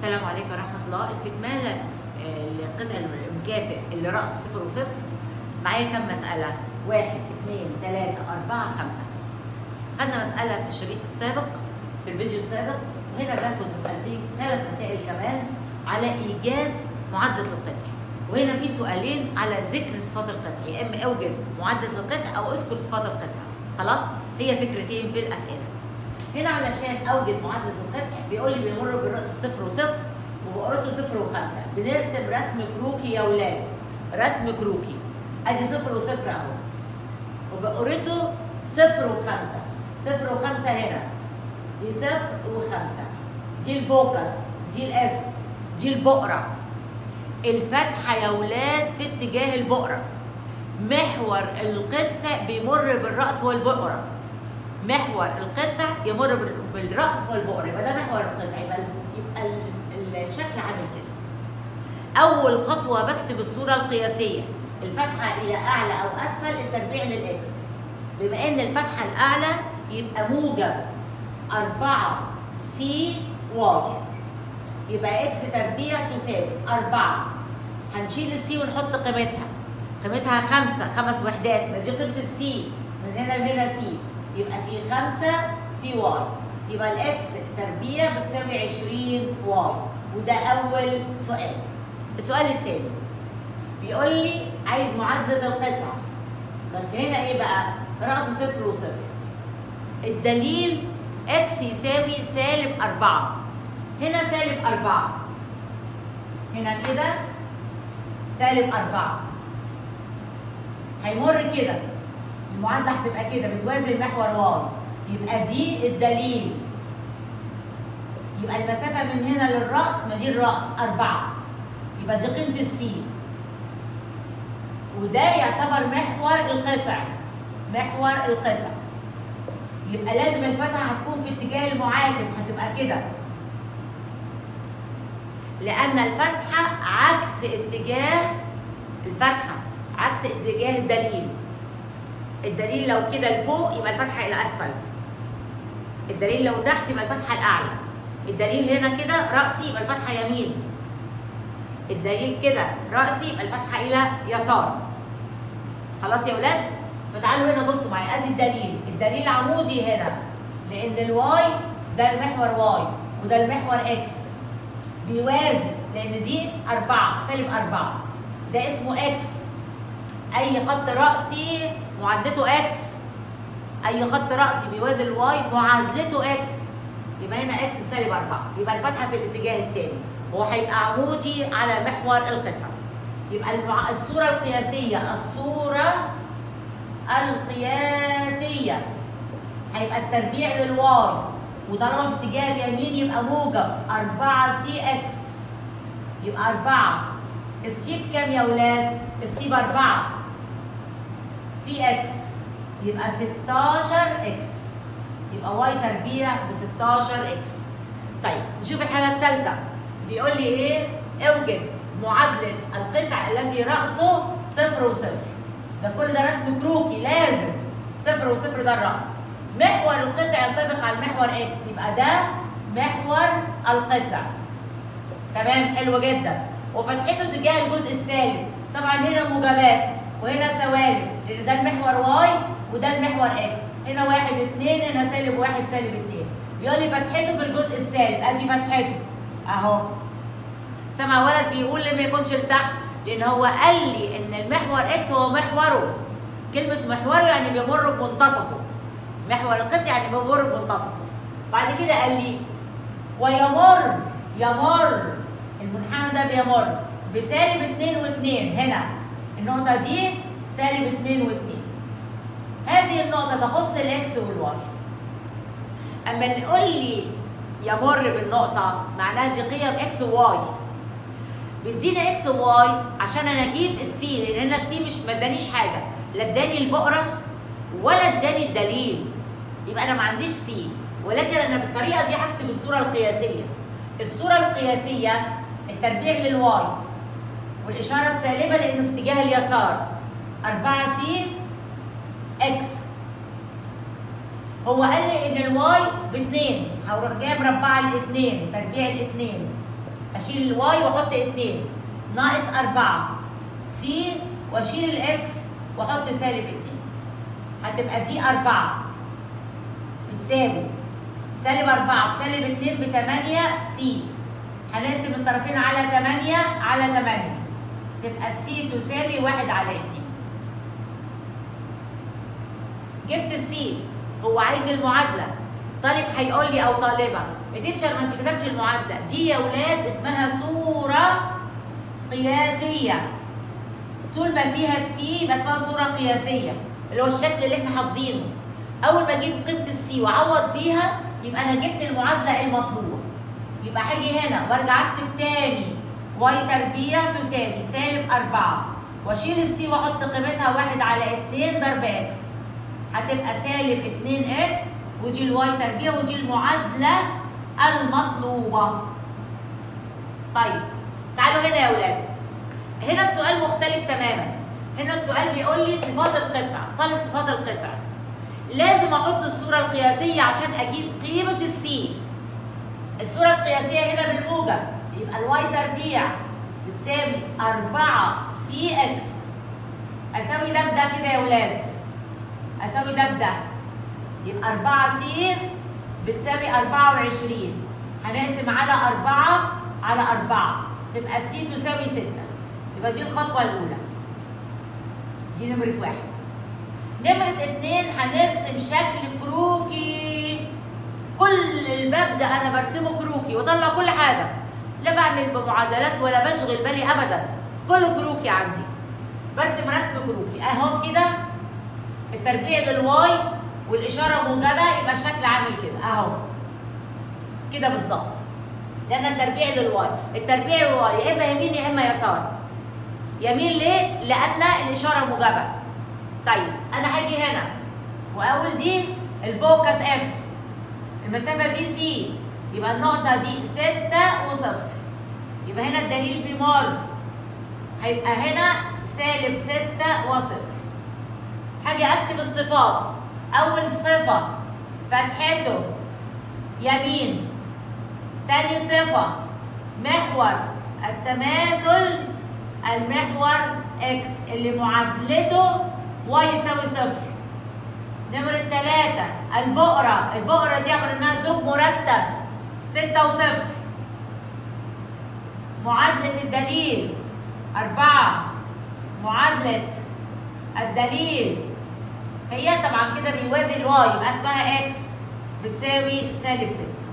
السلام عليكم ورحمة الله استكمالا آه، للقطع المكافئ اللي رأسه صفر وصفر معايا كم مسألة؟ واحد اثنين ثلاثة أربعة خمسة خدنا مسألة في الشريط السابق في الفيديو السابق وهنا باخد مسألتين ثلاث مسائل كمان على إيجاد معدل القطع وهنا في سؤالين على ذكر صفات القطع يا إما أوجد معدل القطع أو اذكر صفات القطع خلاص؟ هي فكرتين في الأسئلة هنا علشان اوجد معادله القطع بيقول لي بيمر بالرأس صفر وصفر وبقرته صفر وخمسه بنرسم رسم كروكي يا ولاد رسم كروكي ادي صفر وصفر اهو وبقرته صفر وخمسه صفر وخمسه هنا دي صفر وخمسه دي الفوكس دي الاف دي البقره الفتحه يا ولاد في اتجاه البقره محور القطع بيمر بالراس والبقره محور القطع يمر بال- بالراس والبؤر يبقى ده محور القطع يبقى ال- يبقى ال- الشكل عامل كده اول خطوه بكتب الصوره القياسيه الفتحه الى اعلى او اسفل التربيع للاكس بما ان الفتحه الاعلى يبقى موجب 4 سي واي يبقى اكس تربيع تساوي 4 هنشيل السي ونحط قيمتها قيمتها خمسة خمس وحدات ما دي قيمة السي من هنا لهنا سي يبقى في خمسة في واي يبقى الاكس تربيع بتساوي 20 واي وده أول سؤال السؤال التاني بيقول لي عايز معادلة القطع بس هنا ايه بقى؟ رأسه صفر وصفر الدليل اكس يساوي سالب أربعة هنا سالب أربعة هنا كده سالب أربعة هيمر كده المعادلة هتبقى كده بتوازي المحور واي يبقى دي الدليل يبقى المسافة من هنا للرأس ما دي الرأس أربعة يبقى دي قيمة السي وده يعتبر محور القطع محور القطع يبقى لازم الفتحة هتكون في اتجاه المعاكس هتبقى كده لأن الفتحة عكس اتجاه الفتحة عكس اتجاه الدليل الدليل لو كده لفوق يبقى الفتحة إلى أسفل الدليل لو تحت يبقى الفتحة الأعلى الدليل هنا كده رأسي يبقى الفتحة يمين الدليل كده رأسي يبقى الفتحة إلى يسار خلاص يا ولاد فتعالوا هنا بصوا معايا ادي الدليل الدليل عمودي هنا لان الواي ده المحور واي وده المحور اكس بيوازي لان دي أربعة سالب أربعة ده اسمه اكس اي خط رأسي معادلته اكس اي خط رأسي بيوازي الواي معادلته اكس يبقى هنا اكس بسالب أربعة يبقى الفتحة في الاتجاه التاني هو هيبقى عمودي على محور القطع يبقى المع- الصورة القياسية الصورة القياسية هيبقى التربيع للواي وطالما في اتجاه اليمين يبقى موجب 4 سي اكس يبقى 4 السي بكام يا ولاد؟ السي بأربعة في اكس يبقى 16 اكس يبقى واي تربيع ب 16 اكس طيب نشوف الحالة الثالثة بيقول لي ايه؟ اوجد معادلة القطع الذي رأسه صفر وصفر ده كل ده رسم كروكي لازم صفر وصفر ده الرأس محور القطع ينطبق على المحور اكس يبقى ده محور القطع تمام حلو جدا وفتحته تجاه الجزء السالب طبعا هنا موجبات وهنا سوالب لان ده المحور واي وده المحور اكس هنا واحد اتنين هنا سالب واحد سالب اتنين بيقول لي فتحته في الجزء السالب ادي فتحته اهو سمع ولد بيقول لي ما يكونش لتحت لان هو قال لي ان المحور اكس هو محوره كلمه محوره يعني بيمر بمنتصفه محور القطع يعني بيمر بمنتصفه بعد كده قال لي ويمر يمر المنحنى ده بيمر بسالب 2 و2 هنا النقطه دي سالب 2 و2 هذه النقطه تخص الاكس والواي اما اللي يقول لي يمر بالنقطه معناها دي قيم اكس وواي بيدينا اكس وواي عشان انا اجيب السي لان هنا السي مش ما ادانيش حاجه لا اداني البقره ولا اداني الدليل يبقى انا ما عنديش سي ولكن انا بالطريقه دي هكتب الصوره القياسيه الصوره القياسيه التربيع للواي والاشاره السالبه لانه في اتجاه اليسار 4 سي اكس هو قال لي ان الواي باثنين هروح جايب مربعه الاثنين تربيع الاثنين اشيل الواي واحط اتنين ناقص اربعة سي واشيل الاكس واحط سالب اتنين هتبقى دي اربعة بتساوي سالب أربعة وسالب اتنين بتمانية سي هنقسم الطرفين على تمانية على تمانية تبقى السي تساوي واحد على اتنين جبت السي هو عايز المعادلة طالب هيقول لي أو طالبة التيتشر ما انت كتبتش المعادلة دي يا ولاد اسمها صورة قياسية طول ما فيها السي يبقى اسمها صورة قياسية اللي هو الشكل اللي احنا حافظينه أول ما أجيب قيمة السي وأعوض بيها يبقى أنا جبت المعادلة المطلوبة يبقى هاجي هنا وارجع أكتب تاني واي تربيع تساوي سالب أربعة وأشيل السي وأحط قيمتها واحد على اتنين ضرب إكس هتبقى سالب اتنين إكس ودي الواي تربيع ودي المعادلة المطلوبة طيب تعالوا هنا يا ولاد هنا السؤال مختلف تماما هنا السؤال بيقول لي صفات القطع طالب صفات القطع لازم احط الصوره القياسيه عشان اجيب قيمه السي الصوره القياسيه هنا بالموجب يبقى الواي تربيع بتساوي 4 سي اكس اساوي ده بده كده يا ولاد اساوي ده بده يبقى 4 سي بتساوي 24 هنقسم على 4 على 4 تبقى السي تساوي 6 يبقى دي الخطوة الأولى دي نمرة واحد نمرة اتنين هنرسم شكل كروكي كل الباب ده أنا برسمه كروكي وأطلع كل حاجة لا بعمل بمعادلات ولا بشغل بالي أبدا كله كروكي عندي برسم رسم كروكي أهو كده التربيع للواي والإشارة موجبة يبقى الشكل عامل كده أهو كده بالظبط لأن التربيع للواي التربيع للواي يا إما يمين يا إما يسار يمين ليه؟ لأن الإشارة موجبة. طيب أنا هاجي هنا وأقول دي الفوكس اف المسافة دي سي يبقى النقطة دي ستة وصفر يبقى هنا الدليل بيمر هيبقى هنا سالب ستة وصفر هاجي أكتب الصفات أول صفة فتحته يمين تاني صفة محور التماثل المحور اكس اللي معادلته واي يساوي صفر نمرة ثلاثة البقرة البقرة دي عبارة انها زوج مرتب ستة وصفر معادلة الدليل أربعة معادلة الدليل هي طبعا كده بيوازي الواي يبقى اسمها اكس بتساوي سالب ستة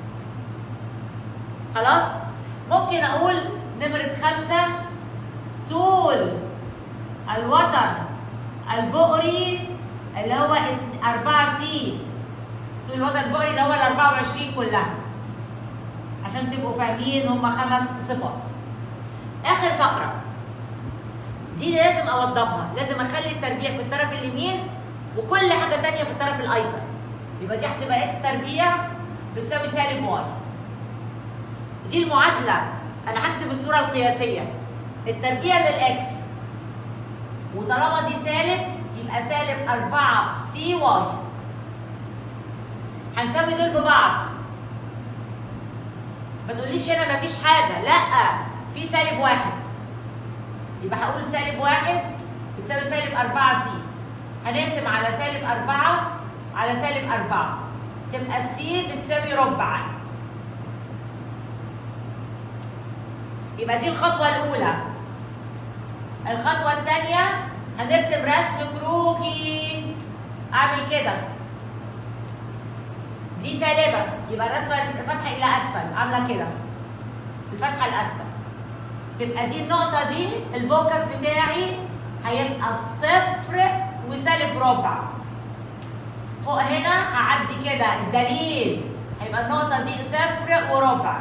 خلاص ممكن اقول نمرة خمسة طول الوتر البؤري اللي هو 4 سي طول الوتر البؤري اللي هو ال 24 كلها عشان تبقوا فاهمين هما خمس صفات اخر فقره دي لازم اوضبها لازم اخلي التربيع في الطرف اليمين وكل حاجه تانية في الطرف الايسر يبقى دي هتبقى اكس تربيع بتساوي سالب واي دي المعادله انا هكتب الصوره القياسيه التربيع للاكس وطالما دي سالب يبقى سالب 4 سي واي هنساوي دول ببعض ما تقوليش هنا مفيش حاجة لا في سالب واحد يبقى هقول سالب واحد بتساوي سالب 4 سي هنقسم على سالب 4 على سالب 4 تبقى السي بتساوي ربع يبقى دي الخطوة الأولى الخطوة الثانية هنرسم رسم كروكي أعمل كده دي سالبة يبقى الرسمة الفتحة إلى أسفل عاملة كده الفتحة الأسفل تبقى دي النقطة دي الفوكس بتاعي هيبقى صفر وسالب ربع فوق هنا هعدي كده الدليل هيبقى النقطة دي صفر وربع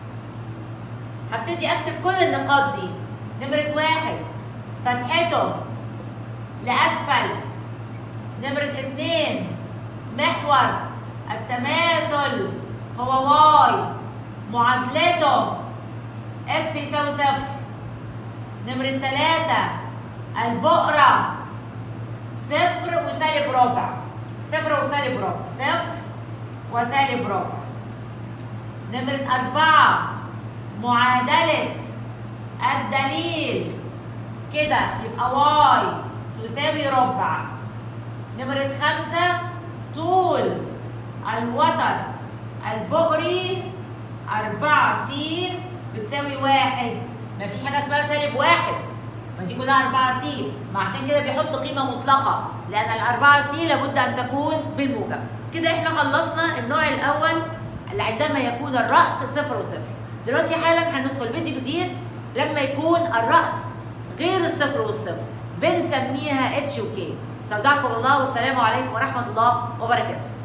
هبتدي اكتب كل النقاط دي نمرة واحد فتحته لأسفل نمرة اتنين محور التماثل هو واي معادلته اكس يساوي صفر نمرة تلاتة البقرة صفر وسالب ربع صفر وسالب ربع صفر وسالب ربع نمرة أربعة معادلة الدليل كده يبقى واي تساوي ربع نمرة خمسة طول الوتر البؤري أربعة سي بتساوي واحد مفيش حاجة اسمها سالب واحد ما دي كلها 4 سي ما عشان كده بيحط قيمة مطلقة لأن الأربعة سي لابد أن تكون بالموجب كده احنا خلصنا النوع الأول اللي عندما يكون الرأس صفر وصفر دلوقتي حالا هندخل فيديو جديد لما يكون الرأس غير الصفر والصفر بنسميها اتش وكي استودعكم الله والسلام عليكم ورحمة الله وبركاته